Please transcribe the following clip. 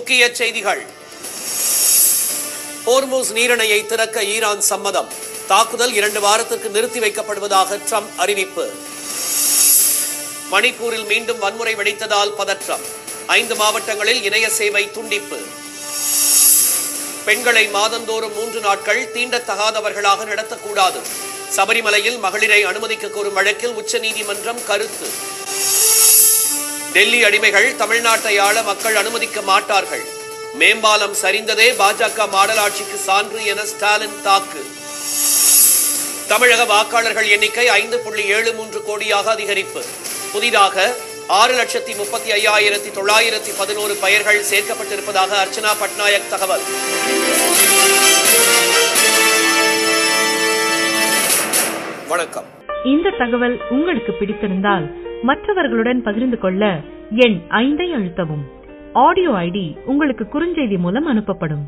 முக்கிய செய்திகள் ஹோர்மூஸ் நீரிணையை திறக்க ஈரான் சம்மதம் தாக்குதல் இரண்டு வாரத்திற்கு நிறுத்தி வைக்கப்படுவதாக ட்ரம்ப் அறிவிப்பு மணிப்பூரில் மீண்டும் வன்முறை வெடித்ததால் பதற்றம் ஐந்து மாவட்டங்களில் இணைய சேவை துண்டிப்பு பெண்களை மாதந்தோறும் மூன்று நாட்கள் தீண்டத்தகாதவர்களாக நடத்தக்கூடாது சபரிமலையில் மகளிரை அனுமதிக்க கோரும் வழக்கில் உச்சநீதிமன்றம் கருத்து டெல்லி அடிமைகள் தமிழ்நாட்டை ஆள மக்கள் அனுமதிக்க மாட்டார்கள் மேம்பாலம் சரிந்ததே பாஜக மாடலாட்சிக்கு சான்று என ஸ்டாலின் தாக்கு தமிழக வாக்காளர்கள் எண்ணிக்கை ஐந்து புள்ளி ஏழு மூன்று கோடியாக அதிகரிப்பு புதிதாக ஆறு லட்சத்தி முப்பத்தி ஐயாயிரத்தி தொள்ளாயிரத்தி பதினோரு பெயர்கள் சேர்க்கப்பட்டிருப்பதாக அர்ச்சனா பட்நாயக் தகவல் வணக்கம் இந்த தகவல் உங்களுக்கு பிடித்திருந்தால் மற்றவர்களுடன் பகிர்ந்து கொள்ள எண் ஐந்தை அழுத்தவும் ஆடியோ ஐடி உங்களுக்கு குறுஞ்செய்தி மூலம் அனுப்பப்படும்